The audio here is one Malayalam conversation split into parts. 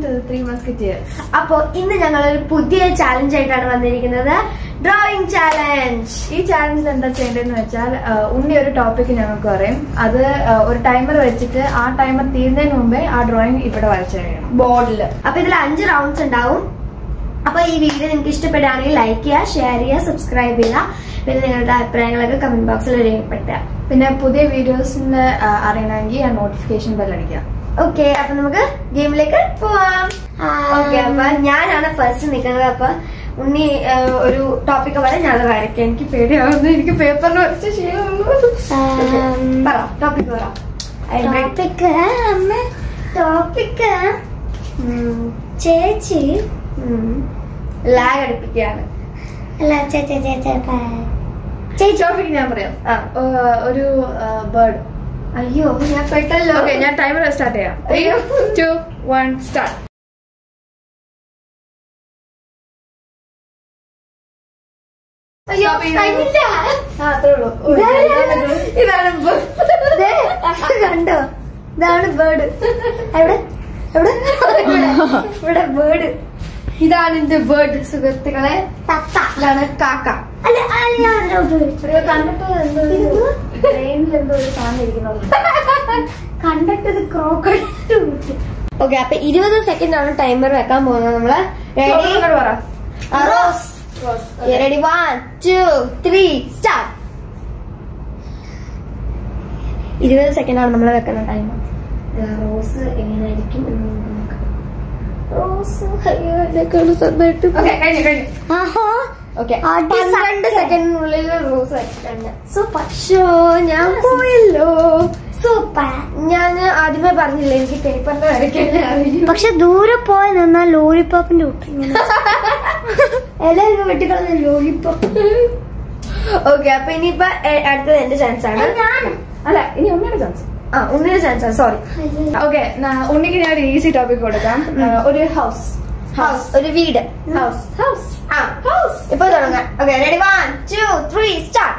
ടു ത്രീ മസ്കറ്റിയേഴ്സ് അപ്പോ ഇന്ന് ഞങ്ങൾ ഒരു പുതിയ ചാലഞ്ച് ആയിട്ടാണ് വന്നിരിക്കുന്നത് ഡ്രോയിങ് ചാലഞ്ച് ഈ ചാലഞ്ചിൽ എന്താ ചെയ്യേണ്ടതെന്ന് വെച്ചാൽ ആ, ഉണ്ണി ഒരു ടോപ്പിക് ഞങ്ങൾക്ക് പറയും അത് ആ, ഒരു ടൈമർ വെച്ചിട്ട് ആ ടൈമർ തീരുന്നതിന് മുമ്പേ ആ ഡ്രോയിങ് ഇവിടെ വരച്ചു കഴിയണം ബോർഡിൽ അപ്പൊ ഇതിൽ അഞ്ച് റൗണ്ട്സ് ഉണ്ടാവും അപ്പൊ ഈ വീഡിയോ നിങ്ങൾക്ക് ഇഷ്ടപ്പെടുകയാണെങ്കിൽ ലൈക്ക് ചെയ്യുക ഷെയർ ചെയ്യുക സബ്സ്ക്രൈബ് ചെയ്യുക പിന്നെ നിങ്ങളുടെ അഭിപ്രായങ്ങളൊക്കെ കമന്റ് ബോക്സിൽ രേഖപ്പെടുത്തുക പിന്നെ പുതിയ വീഡിയോസിന്റെ അറിയണമെങ്കിൽ ആ നോട്ടിഫിക്കേഷൻ ബെൽ അടിക്കാം ഓക്കെ അപ്പൊ നമുക്ക് ഗെയിമിലേക്ക് പോവാം ഓക്കെ അപ്പൊ ഞാനാണ് ഫസ്റ്റ് നിൽക്കുന്നത് അപ്പൊ ഉണ്ണി ആ, ഒരു ടോപ്പിക് പറയാൻ ഞാൻ അത് വരയ്ക്കാം എനിക്ക് പേടിയാവുന്നു എനിക്ക് പേപ്പറിൽ വരച്ച ശീലമുള്ളൂ Um, പറ ടോപ്പിക് പറ ടോപ്പിക്ക് അമ്മ ടോപ്പിക്ക് ചേച്ചി ലാഗ് അടുപ്പിക്കുകയാണ് അല്ല ചേച്ചി ചേച്ചി ചേച്ചി ടോപ്പിക് ഞാൻ പറയാം ആ. ആ, ഒരു ബേർഡ് അയ്യോ ഞാൻ പെട്ടല്ലോ ഓക്കെ ഞാൻ ടൈമർ സ്റ്റാർട്ട് ചെയ്യാം ത്രീ അയ്യോ. ടു വൺ സ്റ്റാർട്ട് അയ്യോ Stop ചെയ്യൂ. കഴിഞ്ഞില്ല. ആ അത്രേ ഉള്ളൂ ഓ, ഇതാണ് ഇതാണ് bird. ദേ, കണ്ടോ ഇതാണ് ബേർഡ് എവിടെ എവിടെ ഇവിടെ ബേർഡ് ഇതാണ് എന്റെ ബേർഡ് സുഹൃത്തുക്കളെ തത്ത ഇതാണ് കാക്ക അല്ല അല്ല അതിലോട്ട് ഒരു കണ്ടിട്ട് എന്തോ ട്രെയിനിൽ എന്തോ ഒരു സാധനം ഇരിക്കുന്നത് കണ്ടിട്ടത് ക്രോക്കറ്റ് ഓക്കെ അപ്പൊ ഇരുപത് സെക്കൻഡ് ആണ് ടൈമർ വെക്കാൻ പോകുന്നത് നമ്മള് റെഡി ഇങ്ങോട്ട് പറ rose ready one two three start ഇരുപത് സെക്കൻഡ് ആണ് നമ്മൾ വെക്കുന്ന ടൈമർ റോസ് എങ്ങനെയായിരിക്കും എന്ന് നമുക്ക് നോക്കാം റോസ് അയ്യോ എന്നെക്കാളും സ്വന്തമായിട്ട് ഓക്കെ കഴിഞ്ഞു കഴിഞ്ഞു ആഹാ ഓക്കെ അടി പന്ത്രണ്ട് സത്യം. സെക്കൻഡിനുള്ളിൽ റോസ് വെച്ചിട്ടുണ്ട് സൂപ്പർ ഷോ ഞാൻ പോയല്ലോ സൂപ്പർ ഞാൻ ആദ്യമേ പറഞ്ഞില്ല എനിക്ക് പേപ്പറിന്റെ വരയ്ക്കാൻ അറിയും പക്ഷെ ദൂരെ പോയി നിന്നാൽ ലോലിപ്പോപ്പിന്റെ കൂട്ട് ഇങ്ങനെ എല്ലാവരും വെട്ടിക്കളഞ്ഞ ലോലിപ്പോപ്പ് ഓക്കെ അപ്പൊ ഇനിയിപ്പൊ എ- അടുത്തത് എന്റെ ചാൻസ് ആണ് ഞാൻ അല്ല ഇനി ഒന്നര ചാൻസ് ആ ഉണ്ണിയുടെ ചാൻസ് ആണ് സോറി ഓക്കെ ഉണ്ണിക്ക് ഞാൻ ഒരു ഈസി ടോപ്പിക് കൊടുക്കാം ആ, ഒരു ഹൗസ് ഹൗസ് ഒരു വീട് ഹൗസ് ഹൗസ് ആ ഹൗസ് ഇപ്പൊ തുടങ്ങാം okay ready one two three start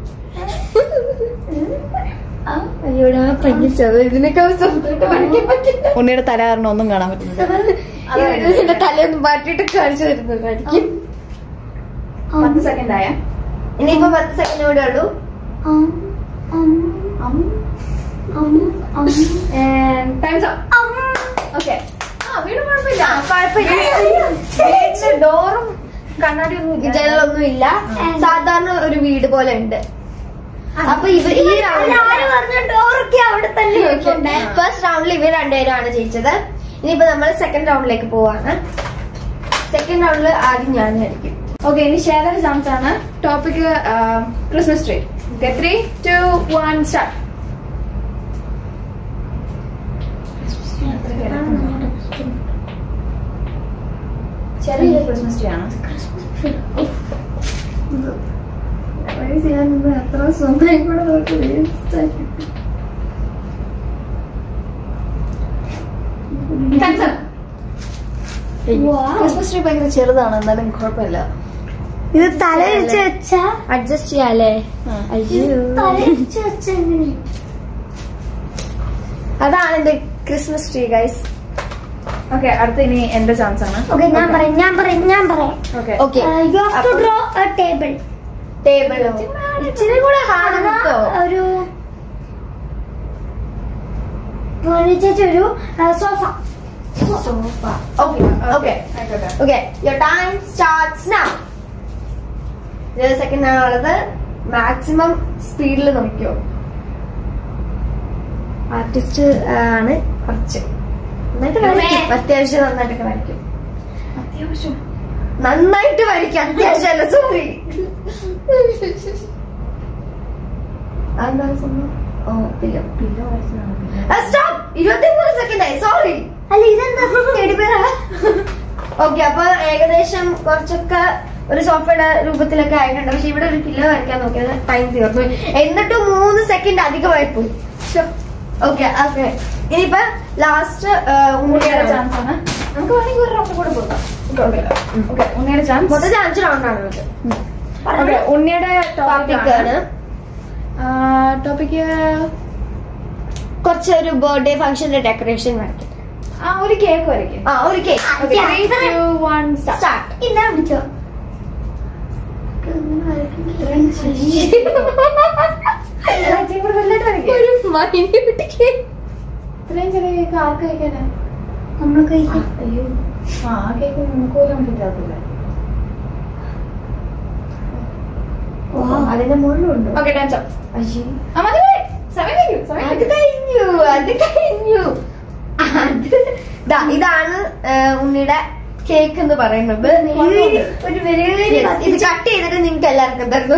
അയ്യോടാ പഞ്ഞിച്ചത് ഇതിനൊക്കെ സ്വന്തമായിട്ട് വരയ്ക്കാൻ പറ്റില്ല ഉണ്ണിയുടെ തല കാരണം ഒന്നും കാണാൻ പറ്റുന്നില്ല ഇതിന്റെ തലയൊന്നും മാറ്റിയിട്ട് കാണിച്ചു തരുന്നതായിരിക്കും പത്ത് സെക്കൻഡ് ആയ ഇനിയിപ്പോ പത്ത് സെക്കൻഡ് കൂടെ ഉള്ളൂ അം, അം, അം, അം, ടൈംസ് അം. ഓക്കെ ആ വീട് കുഴപ്പമില്ല ആ, കുഴപ്പമില്ല വീടിന്റെ ഡോറും കണ്ണാടി ഒന്നും ഇല്ല ജനലൊന്നും ഇല്ല സാധാരണ ഒരു വീട് പോലെ ഉണ്ട് അപ്പൊ ഇവർ ഈ അല്ല, ആര് റൗണ്ട് പറഞ്ഞു ഡോറൊക്കെ അവിടെ തന്നെ ഇരിപ്പുണ്ട്. ഫസ്റ്റ് റൗണ്ടിൽ ഇവർ രണ്ടുപേരാണ് ജയിച്ചത് ഇനിയിപ്പോ നമ്മൾ സെക്കൻഡ് റൗണ്ടിലേക്ക് പോവാണ് സെക്കൻഡ് റൗണ്ടിൽ ആദ്യം ഞാനായിരിക്കും ഓക്കെ ഇനി ഷേറിന്റെ ചാൻസ് ആണ് topic Christmas tree okay three two one start ചെറിയ ക്രിസ്മസ് ട്രീ ആണ് ചെയ്യാനൊന്നും എത്ര സമയം കൂടെ നമുക്ക് വേസ്റ്റ് ആക്കി ക്രിസ്മസ് ട്രീ ഭയങ്കര ചെറുതാണ് എന്നാലും കുഴപ്പമില്ല ഇത് തലയിരിച്ച് വെച്ചാ അഡ്ജസ്റ്റ് ചെയ്യാലേ അയ്യോ തലയിരിച്ച് വെച്ച എങ്ങനെ അതാണ് എന്റെ ക്രിസ്മസ് ട്രീ ഗൈസ് ഓക്കെ അടുത്ത ഇനി എന്റെ ചാൻസ് ആണ് ഓക്കെ ഞാൻ പറയാം ഞാൻ പറയാം ഞാൻ പറയാം okay okay you have to draw a table table ഇച്ചിരി കൂടെ ഹാർഡ് കിട്ടോ ഒരു ചേച്ചി ഒരു സോഫ സോഫ ഓക്കെ ഓക്കെ ആയിക്കോട്ടെ okay your time starts now ഇരുപത് സെക്കൻഡ് ആണുള്ളത് മാക്സിമം സ്പീഡിൽ നോക്കിയോ ആർട്ടിസ്റ്റ് ആണ് കുറച്ച് നന്നായിട്ട് വരയ്ക്കും അത്യാവശ്യം നന്നായിട്ടൊക്കെ വരയ്ക്കും അത്യാവശ്യം നന്നായിട്ട് വരയ്ക്കും അത്യാവശ്യമല്ല സോറി അതെന്താണ് സംഭവം ഓ പില്ലോ പില്ലോ വരച്ചതാണ് സ്റ്റോപ്പ് ഇരുപത്തിമൂന്ന് സെക്കൻഡ് ആയി സോറി അല്ല ഇതെന്താ ഓക്കെ അപ്പൊ ഏകദേശം കുറച്ചൊക്കെ ഒരു സോഫയുടെ രൂപത്തിലൊക്കെ ആയിട്ടുണ്ട് പക്ഷെ ഇവിടെ ഒരു കിലോ വരയ്ക്കാൻ നോക്കിയത് ടൈം തീർന്നു എന്നിട്ട് മൂന്ന് സെക്കൻഡ് അധികമായി പോയി ഓക്കെ ഓക്കെ ഇനിയിപ്പൊ ലാസ്റ്റ് ഉണ്ണിയുടെ ചാൻസ് ആണ് നമുക്ക് വേണമെങ്കിൽ ഒരു റൗണ്ട് കൂടെ പോകാം കുഴപ്പമില്ല ഓക്കെ ഉണ്ണിയുടെ ചാൻസ് മൊത്തത്തിൽ അഞ്ച് റൗണ്ട് ആണ് നമുക്ക് ഓക്കെ ഉണ്ണിയുടെ ടോപ്പിക് ആണ് ടോപ്പിക് കുറച്ച് ഒരു ബർത്ത്ഡേ ഫംഗ്ഷന്റെ ഡെക്കറേഷൻ വരയ്ക്കും ആ ഒരു കേക്ക് വരയ്ക്കും ആ ഒരു cake Okay, three, two, one, start. Start ഇതാ പിടിച്ചോ ഇച്ചിരി കൂടെ വലുതായിട്ട് വരയ്ക്ക്. ഒരു മൈന്യൂട്ട് കേക്ക് ഇത്രയും ചെറിയ കേക്ക് ആർക്ക് കഴിക്കാനാ നമ്മൾ കഴിക്കും അയ്യോ ആ ആ കേക്ക് നമുക്ക് പോലും കിട്ടാത്തില്ല അതിന്റെ മുകളിലുണ്ട് ഓക്കെ ഡാൻസ് അയ്യോ ആ മതി മതി. സമയം കഴിഞ്ഞു സമയം അത് കഴിഞ്ഞു. കഴിഞ്ഞു അത് കഴിഞ്ഞു അത് ദാ, ഇതാണ് ആ, ഉണ്ണിയുടെ കേക്ക് എന്ന് പറയുന്നത് ഒരു വെരി വെരി Yes, ഇത് കട്ട് ചെയ്തിട്ട് നിങ്ങൾക്ക് എല്ലാവർക്കും തരുന്നു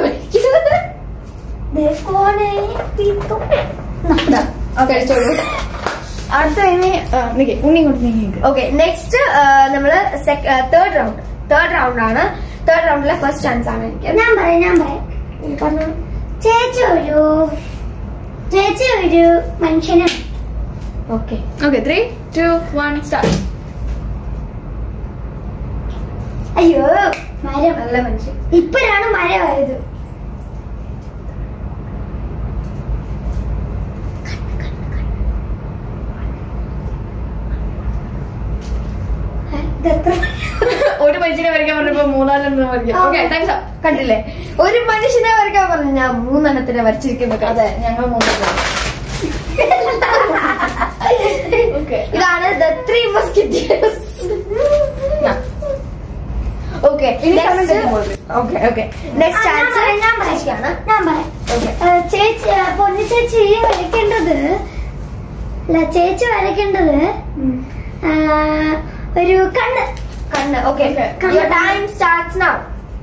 കഴിച്ചോളൂ അടുത്ത ഇനി ആ, നിക്ക്, ഉണ്ണി കൊണ്ട് നീങ്ങി നിക്ക്. ഓക്കെ നെക്സ്റ്റ് നമ്മള് തേർഡ് റൗണ്ട് തേർഡ് റൗണ്ട് ആണ് തേർഡ് റൗണ്ടിലെ ഫസ്റ്റ് ചാൻസ് ആണ് എനിക്ക് ഞാൻ പറയാം ഞാൻ പറയാം പറഞ്ഞോളൂ ചേച്ചി ഒരു ചേച്ചി ഒരു മനുഷ്യനാണ് okay okay three two one start അയ്യോ മരം നല്ല മനുഷ്യൻ ഇപ്പോഴാണ് മരമായത് ഇതെത്ര ഒരു മനുഷ്യനെ വരയ്ക്കാൻ പറഞ്ഞപ്പോ മൂന്നാലെണ്ണം വരയ്ക്കാം ഓക്കെ താങ്ക്സ് കണ്ടില്ലേ ഒരു മനുഷ്യനെ വരയ്ക്കാൻ പറഞ്ഞു ഞാൻ മൂന്നെണ്ണത്തിനെ വരച്ചിരിക്കുന്നത് അതെ ഞങ്ങൾ മൂന്ന് ഓക്കെ ഇതാണ് ദ ത്രീ മസ്കിറ്റേഴ്സ് ഓക്കെ ഇനി സമയം തരുമ്പോൾ. ഓക്കെ ഓക്കെ നെക്സ്റ്റ് ആ, ഞാൻ ചാൻസ് പറയാം, ഞാൻ പറയാം. ചേച്ചിക്കാണ് ഞാൻ പറയാം ഓക്കെ ഏ, ചേച്ചി ഏ, പൊന്നു ചേച്ചി വരയ്ക്കേണ്ടത് അല്ല ചേച്ചി വരയ്ക്കേണ്ടത് ആ, ഒരു കണ്ണ് കണ്ണ് ഓക്കെ കണ്ണ്. യുവർ ടൈം സ്റ്റാർട്ട്സ് നൗ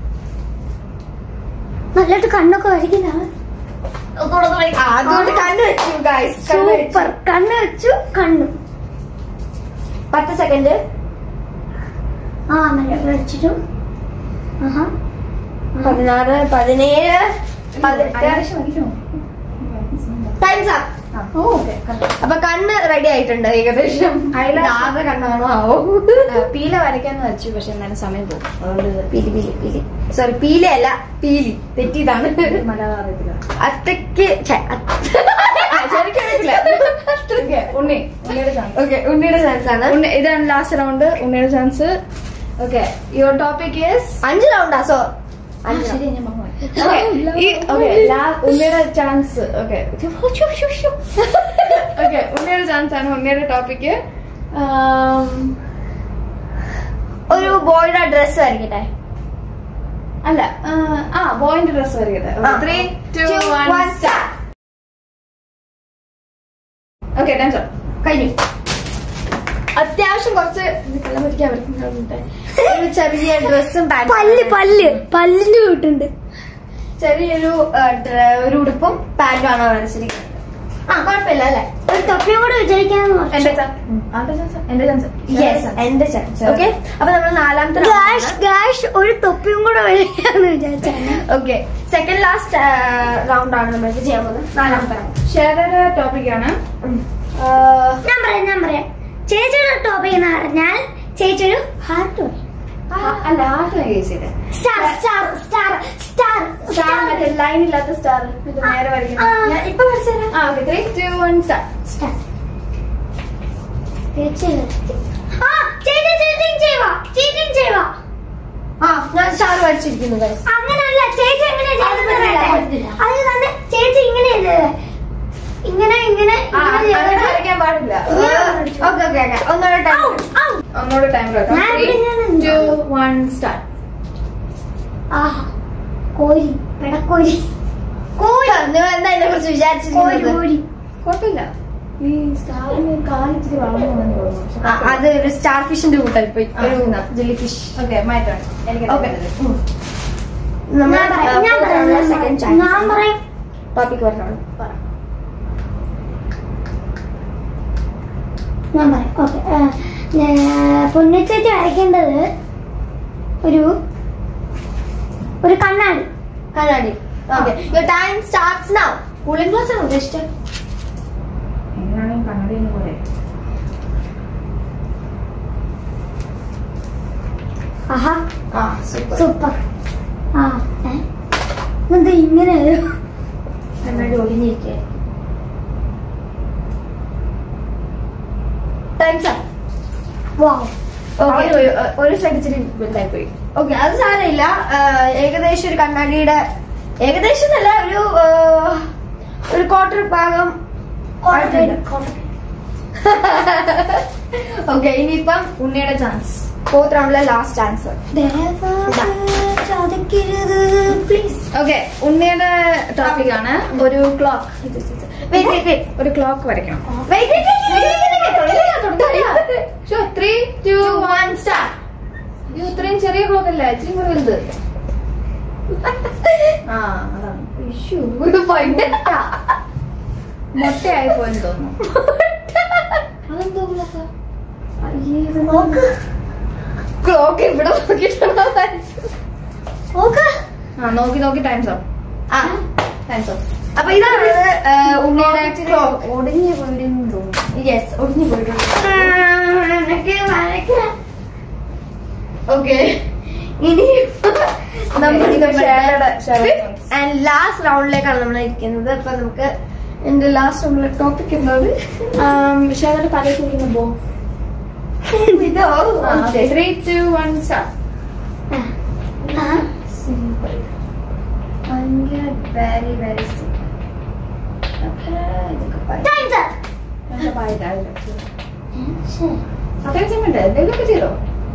നല്ലതായിട്ട് കണ്ണൊക്കെ വരയ്ക്കുന്നതാണ് അതുകൊണ്ട് കണ്ണ് വെച്ചു ഗൈസ് സൂപ്പർ കണ്ണ് വെച്ചു കണ്ണു പത്ത് സെക്കൻഡ് ആ നല്ല വരച്ചിട്ടു ആഹാ പതിനാറ് പതിനേഴ് പതിനെട്ട് ടൈംസ് അപ്പ് ഓക്കെ അപ്പൊ കണ്ണ് റെഡി ആയിട്ടുണ്ട് ഏകദേശം Eyelash. ആറ് കണ്ണാണോ ആവോ പീല വരയ്ക്കാന്ന് വെച്ചു പക്ഷെ എന്നാലും സമയം പോകും അതുകൊണ്ട് പീലി പീലി പീലി സോറി പീലയല്ല പീലി തെറ്റിയതാണ് മലയാളം അറിയത്തില്ല അത്തക്ക് ശരിക്കും അറിയത്തില്ല Okay, ഉണ്ണി ഉണ്ണിയുടെ ചാൻസ് ഓക്കെ ഉണ്ണിയുടെ ചാൻസ് ആണ് ഉണ്ണി ഇതാണ് ലാസ്റ്റ് റൗണ്ട് ഉണ്ണിയുടെ chance okay your topic is അഞ്ച് റൗണ്ടാ സോ അഞ്ച് ശരി ഞാൻ മറന്നുപോയി. Okay, ഈ ഓക്കെ ഉണ്ണിയുടെ ചാൻസ് ഓക്കെ ഓക്കെ ഉണ്ണിയുടെ ചാൻസ് ആണ് ഉണ്ണിയുടെ ടോപ്പിക്ക് ഒരു ബോയുടെ ഡ്രസ് വരയ്ക്കട്ടെ അല്ല ആ, ആ ബോയിന്റെ ഡ്രസ് വരയ്ക്കട്ടെ ആ. Three two Two, one one, start. Okay dance കഴിഞ്ഞു അത്യാവശ്യം കുറച്ച് ഇത് കള്ളം പിടിക്കാൻ പറ്റുന്നുണ്ട് ഒരു ചെറിയ ഡ്രസ്സും പല്ല് പല്ല് പല്ലിന്റെ വീട്ടുണ്ട് ചെറിയൊരു ആ, ഡ്ര- ഒരു ഉടുപ്പും പാന്റും ആണ് വരച്ചിരിക്കുന്നത് ആ കുഴപ്പമില്ല അല്ലേ ഒരു തൊപ്പിയും കൂടെ വിചാരിക്കാന്ന് എന്റെ ചാൻസ് എന്റെ ചാൻസ് എന്റെ ചാൻസ് യെസ് എന്റെ ചാൻസ് ഓക്കെ അപ്പൊ നമ്മൾ നാലാമത്തെ ഗാഷ് ഗാഷ് ഒരു തൊപ്പിയും കൂടെ വിചാരിക്കാന്ന് വിചാരിച്ചാണ് ഓക്കെ സെക്കൻഡ് ലാസ്റ്റ് റൗണ്ട് ആണ് നമ്മൾക്ക് ചെയ്യാൻ പോകുന്നത് നാലാമത്തെ റൗണ്ട് ഷെയറുടെ ടോപ്പിക്കാണ് ഞാൻ പറയാം ഞാൻ പറയാം ചേച്ചിയുടെ ടോപ്പിക് എന്ന് പറഞ്ഞാൽ ചേച്ചി ഒരു ഹാർട്ട് അല്ല ആർക്കാണ് കേസ് ചെയ്തത് star star star star star മറ്റേ ലൈൻ ഇല്ലാത്ത സ്റ്റാർ ഇത് നേരെ വരയ്ക്കണം ആ. ഞാൻ ഇപ്പൊ വരച്ചുതരാം ആ okay three two one star star ചേച്ചി ആ ചേച്ചി ചീറ്റിംഗ് ചെയ്യുക ചീറ്റിംഗ് ചെയ്യുക ആ ഞാൻ സ്റ്റാർ വരച്ചിരിക്കുന്നു guys. അങ്ങനല്ല ചേച്ചി എങ്ങനെ അത് പറ്റില്ല. അത് തന്നെ ചേച്ചി ഇങ്ങനെ ചെയ്തത് ഇങ്ങനെ ഇങ്ങനെ ആ ഇങ്ങനെ അങ്ങനെ ചെയ്തത്. വരയ്ക്കാൻ പാടില്ല ഓക്കെ ഓക്കെ ഓക്കെ ഒന്നുകൂടെ ടൈം ഔ, ഔ. ഒന്നോട് ടൈം ഞാൻ ഇവിടെ ഇങ്ങനെ നിന്നു. ടു വൺ സ്റ്റാർട്ട് ആഹാ കോരി പെടക്കോരി കോരി നിങ്ങൾ എന്താ ഇതിനെ കുറിച്ച് കോരി വിചാരിച്ചിരിക്കുന്നത് കോരി കുഴപ്പമില്ല ഈ സ്റ്റാറിന് കാലിച്ചിരി വളർന്നു വന്നു തോന്നുന്നു ആ, അത് ഒരു സ്റ്റാർ ഫിഷിന്റെ കൂട്ടായി പോയി ആ, ഒരു എന്നാ. ജെല്ലി ഫിഷ് ഓക്കെ മാറ്റാണ് എനിക്ക് ഓക്കെ ഞാൻ പറയാം ഞാൻ പറയാം ഞാൻ സെക്കൻഡ് പറയാം. ഞാൻ ചാൻസ് പറയാം ടോപ്പിക് പറഞ്ഞോളൂ ഞാൻ പറയാം ഓക്കെ പൊന്നിച്ചേച്ചി വരയ്ക്കേണ്ടത് ഒരു ഒരു കണ്ണാടി കണ്ണാടി okay your time starts now cooling glass ആണ് ഉദ്ദേശിച്ചത് എങ്ങനെയാണെങ്കിൽ കണ്ണടി എന്ന് പോലെ ആഹാ ആ സൂപ്പർ സൂപ്പർ ആ ഏ? ഇതെന്താ ഇങ്ങനെ കണ്ണാടി ഒളിഞ്ഞിരിക്കുക ടൈംസ് വാവ് ഓക്കെ ഒരു- ഒരു സൈഡ് ഇച്ചിരി വലുതായി പോയി ഓക്കെ അത് സാരമില്ല ആ, ഏകദേശം ഒരു കണ്ണാടിയുടെ ഏകദേശം എന്നല്ല ഒരു ആ, ഒരു ക്വാർട്ടർ ഭാഗം ഓക്കെ ഇനിയിപ്പം ഉണ്ണിയുടെ ചാൻസ് ഫോർത്ത് റൗണ്ടിലെ ലാസ്റ്റ് ആൻസർ ചതക്കരുത് പ്ലീസ് ഓക്കെ ഉണ്ണിയുടെ ടോപ്പിക് ആണ് ഒരു ക്ലോക്ക് ഒരു ക്ലോക്ക് വരയ്ക്കണം ത്രീ ടു വൺ സ്റ്റാർട്ട് അയ്യോ ഇത്രയും ചെറിയ ക്ലോക്ക് അല്ല ഇച്ചിരി കൂടെ വലുത് ആ അതാണ് മുട്ടയായി പോയെന്ന് തോന്നുന്നു അതെന്തോ ക്ലോക്കാ നോക്ക് ക്ലോക്ക് ഇവിടെ നോക്കിയിട്ടുണ്ടോ നോക്ക് ആ നോക്കി നോക്കി ടൈംസ് ഓഫ് ആ ടൈംസ് ഓഫ് അപ്പൊ ഇതാണ് ആ, ഉണ്ണിയുടെ ക്ലോക്ക് ഒടിഞ്ഞു പോയിടുന്നു തോന്നുന്നു യെസ് ഒടിഞ്ഞു പോയിട്ടുണ്ട് എനിക്ക് വരയ്ക്കാം ഓക്കെ ഇനി ഷേഡയുടെ- ഷേഡയുടെ ആൻഡ് ലാസ്റ്റ് റൗണ്ടിലേക്കാണ് നമ്മൾ ഇരിക്കുന്നത് അപ്പൊ നമുക്ക് എന്റെ ലാസ്റ്റ് റൗണ്ടിലെ ടോപ്പിക് എന്താണ് ഷേഡയുടെ തലയിൽ കുടിക്കുന്ന ബോ ഇതോ three two one start simple ഭയങ്കര very very simple Time's up. അത്രയും ചെയ്യുന്നുണ്ട് എന്തെങ്കിലുമൊക്കെ ചെയ്തോ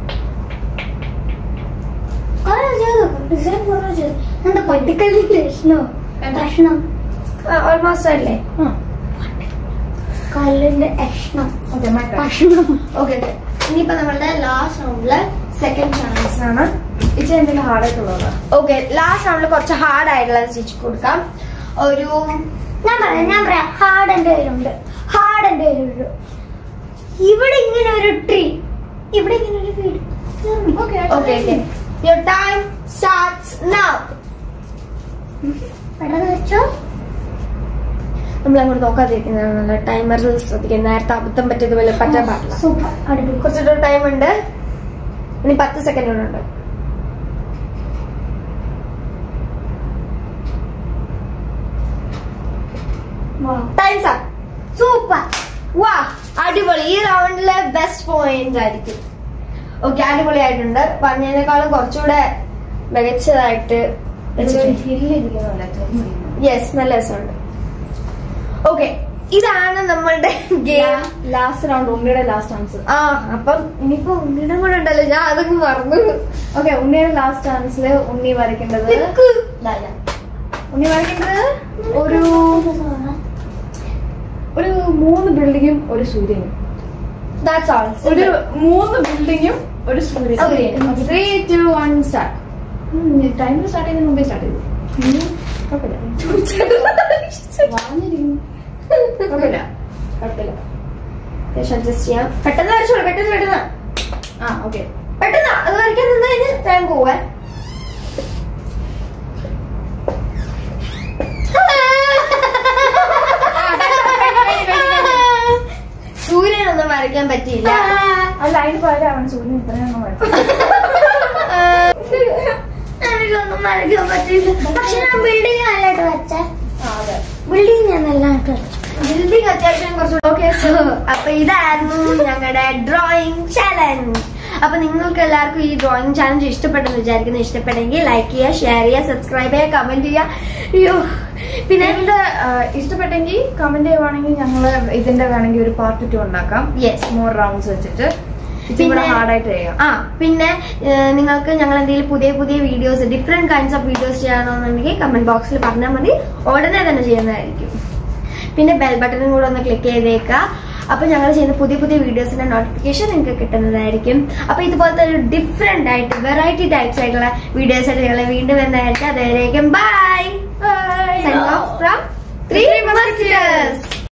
കുറേ ചെയ്തു ഡിസൈൻ കുറേ ചെയ്തു എന്താ പട്ടിക്കല്ലിന്റെ കഷ്ണം കഷ്ണം ഓൾമോസ്റ്റ് അല്ലേ കല്ലിന്റെ കഷ്ണം ഓക്കെ മൈ കഷ്ണം ഓക്കെ ഇനിയിപ്പോ നമ്മളുടെ ലാസ്റ്റ് റൗണ്ടിലെ സെക്കൻഡ് ചാൻസ് ആണ് ഇച്ചിരി എന്തെങ്കിലും ഹാർഡായിട്ടുള്ളതാ ഓക്കെ ലാസ്റ്റ് റൗണ്ടിൽ കുറച്ച് ഹാർഡ് ആയിട്ടുള്ളത് സ്റ്റിച്ച് കൊടുക്കാം ഒരു ഞാൻ പറയാം ഞാൻ പറയാം ഹാർഡ് എന്റെ കയ്യിലുണ്ട് ഹാർഡ് എന്റെ കയ്യിലുണ്ട് ഇവിടെ ഇങ്ങനെ ഒരു ട്രീ ഇവിടെ ഇങ്ങനെ ഒരു വീട് okay okay your time starts now പെട്ടെന്ന് വെച്ചോ നമ്മൾ അങ്ങോട്ട് നോക്കാതിരിക്കുന്നതാണ് ടൈമറിൽ ശ്രദ്ധിക്കുക നേരത്തെ അബദ്ധം പറ്റിയതുപോലെ പറ്റാൻ പാടില്ല സൂപ്പർ അടിപൊളി കുറച്ചിട്ട് ടൈം ഉണ്ട് ഇനി പത്ത് സെക്കൻഡ് കൂടെ ഉണ്ട് ടൈംസ് അപ്പ് സൂപ്പർ വാ അടിപൊളി ഈ റൗണ്ടിലെ ബെസ്റ്റ് പോയിന്റ് ആയിരിക്കും ഓക്കെ അടിപൊളിയായിട്ടുണ്ട് പറഞ്ഞതിനേക്കാളും കുറച്ചുകൂടെ മികച്ചതായിട്ട് യെസ് നല്ല രസമുണ്ട് ഓക്കെ ഇതാണ് നമ്മളുടെ ഗെയിം ലാസ്റ്റ് റൗണ്ട് ഉണ്ണിയുടെ ലാസ്റ്റ് ആൻസർ ആ അപ്പം ഇനിയിപ്പോ ഉണ്ണിയുടെ കൂടെ ഉണ്ടല്ലോ ഞാൻ അതൊക്കെ മറന്നു ഓക്കെ ഉണ്ണിയുടെ ലാസ്റ്റ് ആൻസർ ഉണ്ണി വരയ്ക്കേണ്ടത് നിക്ക്. ഉണ്ണി വരയ്ക്കേണ്ടത് ഒരു ഒരു മൂന്ന് ബിൽഡിങ്ങും ഒരു സൂര്യനും That's all. ഒരു മൂന്ന് ബിൽഡിങ്ങും ഒരു സൂര്യനും. സൂര്യനും ത്രീ ടു വൺ സ്റ്റാർട്ട് ടൈമിൽ സ്റ്റാർട്ട് ചെയ്യുന്നതിന് മുമ്പേ സ്റ്റാർട്ട് ചെയ്തു കുഴപ്പമില്ല വാങ്ങിയിരിക്കുന്നു കുഴപ്പമില്ല കുഴപ്പമില്ല അഡ്ജസ്റ്റ് ചെയ്യാം പെട്ടെന്ന് വരച്ചോളൂ പെട്ടെന്ന് പെട്ടെന്ന് ആ ഓക്കെ പെട്ടെന്ന് അത് വരയ്ക്കാൻ നിന്ന് കഴിഞ്ഞാൽ ടൈം പോവേ സൂര്യനൊന്നും വരയ്ക്കാൻ പറ്റിയില്ല അല്ല അതിന് പകരം അവൻ സൂര്യൻ ഇത്രയൊന്നും വരച്ചു എനിക്കൊന്നും വരയ്ക്കാൻ പറ്റില്ല പക്ഷെ ഞാൻ ബിൽഡിംഗ് നല്ലതായിട്ട് വെച്ചേ ആ അതെ ബിൽഡിംഗ് ഞാൻ നല്ലതായിട്ട് വെച്ചു ബിൽഡിംഗ് അത്യാവശ്യം കുറച്ച് ഓക്കെ അപ്പൊ ഇതായിരുന്നു ഞങ്ങളുടെ ഡ്രോയിങ് ചാലഞ്ച് അപ്പൊ നിങ്ങൾക്ക് എല്ലാവർക്കും ഈ ഡ്രോയിങ് ചാലഞ്ച് ഇഷ്ടപ്പെട്ടെന്ന് വിചാരിക്കുന്നു ഇഷ്ടപ്പെട്ടെങ്കിൽ ലൈക്ക് ചെയ്യുക ഷെയർ ചെയ്യുക സബ്സ്ക്രൈബ് ചെയ്യുക കമന്റ് ചെയ്യുക അയ്യോ പിന്നെ ഇതിന്റെ ഇഷ്ടപ്പെട്ടെങ്കിൽ കമന്റ് ചെയ്യുവാണെങ്കിൽ ഞങ്ങള് ഇതിന്റെ വേണമെങ്കിൽ ഒരു പാർട്ട് ടു ഉണ്ടാക്കാം യെസ് മോർ റൗണ്ട്സ് വെച്ചിട്ട് പിന്നെ- പിന്നെ ഹാർഡായിട്ട് ചെയ്യാം ആ പിന്നെ ഏഹ്, നിങ്ങൾക്ക് ഞങ്ങൾ എന്തെങ്കിലും പുതിയ പുതിയ videos different kinds of videos ചെയ്യണമെന്നുണ്ടെങ്കിൽ കമന്റ് ബോക്സിൽ പറഞ്ഞാൽ മതി ഉടനെ തന്നെ ചെയ്യുന്നതായിരിക്കും പിന്നെ ബെൽ ബട്ടണും കൂടെ ഒന്ന് ക്ലിക്ക് ചെയ്തേക്കുക അപ്പൊ ഞങ്ങൾ ചെയ്യുന്ന പുതിയ പുതിയ വീഡിയോസിന്റെ നോട്ടിഫിക്കേഷൻ നിങ്ങൾക്ക് കിട്ടുന്നതായിരിക്കും അപ്പൊ ഇതുപോലത്തെ ഒരു ഡിഫറെന്റ് ആയിട്ട് വെറൈറ്റി ടൈപ്സ് ആയിട്ടുള്ള വീഡിയോസ് ആയിട്ട് ഞങ്ങൾ വീണ്ടും വരുന്നതായിരിക്കും അതുവരേക്കും bye Bye. From three musketeers